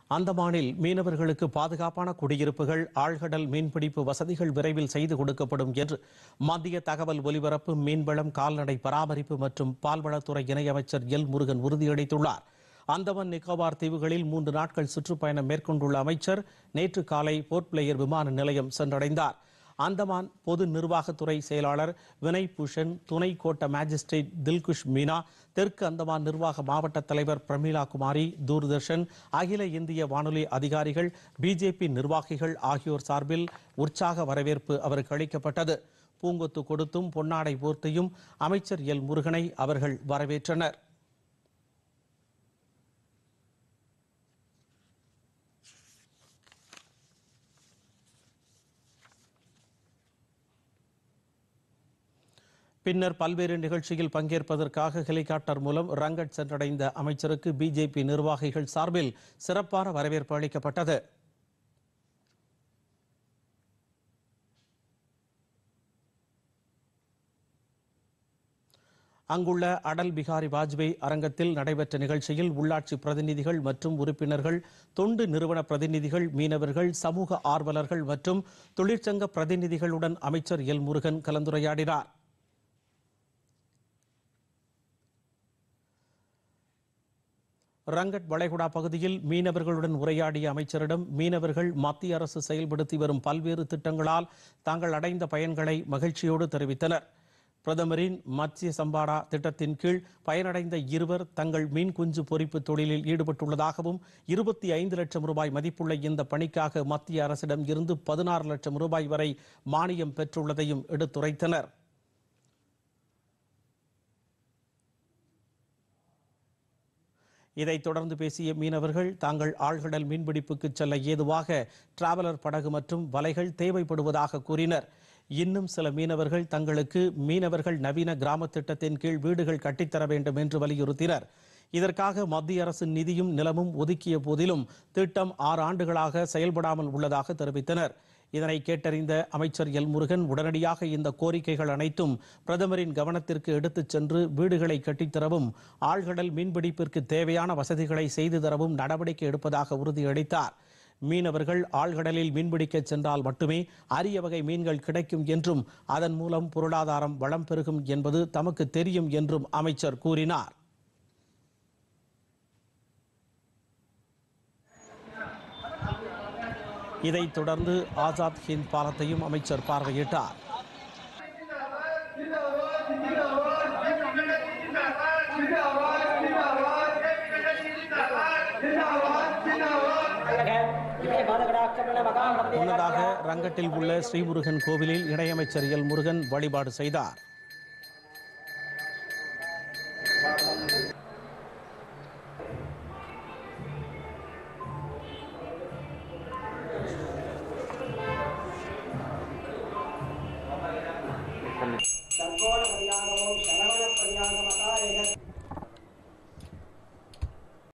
அந்தமானில் மீனவர்களுக்கு பாதுகாப்பான குடியிருப்புகள் ஆழ்கடல் மீன்பிடிப்பு வசதிகள் விரைவில் செய்து கொடுக்கப்படும் என்று மத்திய தகவல் ஒலிபரப்பு மீன்வளம் கால்நடை பராமரிப்பு மற்றும் பால்வளத்துறை இணையமைச்சர் எல் முருகன் உறுதியளித்துள்ளார் அந்தமான் நிக்கோபார் தீவுகளில் மூன்று நாட்கள் சுற்றுப்பயணம் மேற்கொண்டுள்ள அமைச்சர் நேற்று காலை போர்ட் பிளேயர் விமான நிலையம் சென்றடைந்தார் அந்தமான் பொது நிர்வாகத்துறை செயலாளர் வினய் பூஷன் துணை கோட்ட மேஜிஸ்ட்ரேட் தில்குஷ் மீனா தெற்கு அந்தமான் நிர்வாக மாவட்ட தலைவர் பிரமீளா குமாரி தூர்தர்ஷன் அகில இந்திய வானொலி அதிகாரிகள் பிஜேபி நிர்வாகிகள் ஆகியோர் சார்பில் உற்சாக வரவேற்பு அவருக்கு அளிக்கப்பட்டது பூங்கொத்து கொடுத்தும் பொன்னாடை போர்த்தியும் அமைச்சர் எல் முருகனை அவர்கள் வரவேற்றனர் பின்னர் பல்வேறு நிகழ்ச்சியில் பங்கேற்பதற்காக ஹெலிகாப்டர் மூலம் ரங்கட் சென்றடைந்த அமைச்சருக்கு பிஜேபி நிர்வாகிகள் சார்பில் சிறப்பான வரவேற்பு அளிக்கப்பட்டது அங்குள்ள அடல் பிகாரி வாஜ்பேயி அரங்கத்தில் நடைபெற்ற நிகழ்ச்சியில் உள்ளாட்சி பிரதிநிதிகள் மற்றும் உறுப்பினர்கள் தொண்டு நிறுவன பிரதிநிதிகள் மீனவர்கள் சமூக ஆர்வலர்கள் மற்றும் தொழிற்சங்க பிரதிநிதிகளுடன் அமைச்சர் எல் முருகன் கலந்துரையாடினார் ரங்கட் வளைகுடா பகுதியில் மீனவர்களுடன் உரையாடிய அமைச்சரிடம் மீனவர்கள் மத்திய அரசு செயல்படுத்தி வரும் பல்வேறு திட்டங்களால் தாங்கள் அடைந்த பயன்களை மகிழ்ச்சியோடு தெரிவித்தனர் பிரதமரின் மத்ஸ்ய சம்பாடா திட்டத்தின் கீழ் பயனடைந்த இருவர் தங்கள் மீன் குஞ்சு பொறிப்பு தொழிலில் ஈடுபட்டுள்ளதாகவும் இருபத்தி ஐந்து லட்சம் ரூபாய் மதிப்புள்ள இந்த பணிக்காக மத்திய அரசிடம் இருந்து பதினாறு லட்சம் ரூபாய் வரை மானியம் பெற்றுள்ளதையும் எடுத்துரைத்தனர் இதைத் தொடர்ந்து பேசிய மீனவர்கள் தாங்கள் ஆழ்கடல் மீன்பிடிப்புக்கு செல்ல ஏதுவாக டிராவலர் படகு மற்றும் வலைகள் தேவைப்படுவதாக கூறினர் இன்னும் சில மீனவர்கள் தங்களுக்கு மீனவர்கள் நவீன கிராம திட்டத்தின் கீழ் வீடுகள் கட்டித்தர வேண்டும் என்று வலியுறுத்தினர் இதற்காக மத்திய அரசின் நிதியும் நிலமும் ஒதுக்கிய போதிலும் திட்டம் ஆறு ஆண்டுகளாக செயல்படாமல் உள்ளதாக தெரிவித்தனர் இதனை கேட்டறிந்த அமைச்சர் எல் முருகன் உடனடியாக இந்த கோரிக்கைகள் அனைத்தும் பிரதமரின் கவனத்திற்கு எடுத்துச் சென்று வீடுகளை கட்டித்தரவும் ஆழ்கடல் மீன்பிடிப்பிற்கு தேவையான வசதிகளை செய்து தரவும் நடவடிக்கை எடுப்பதாக உறுதியளித்தார் மீனவர்கள் ஆழ்கடலில் மீன்பிடிக்க சென்றால் மட்டுமே அரிய வகை மீன்கள் கிடைக்கும் என்றும் அதன் மூலம் பொருளாதாரம் வளம் பெருகும் என்பது தமக்கு தெரியும் என்றும் அமைச்சர் கூறினார் இதைத் தொடர்ந்து ஆசாத் ஹிந்த் பாலத்தையும் அமைச்சர் பார்வையிட்டார் முன்னதாக ரங்கட்டில் உள்ள ஸ்ரீமுருகன் கோவிலில் இணையமைச்சர் எல் முருகன் வழிபாடு செய்தார்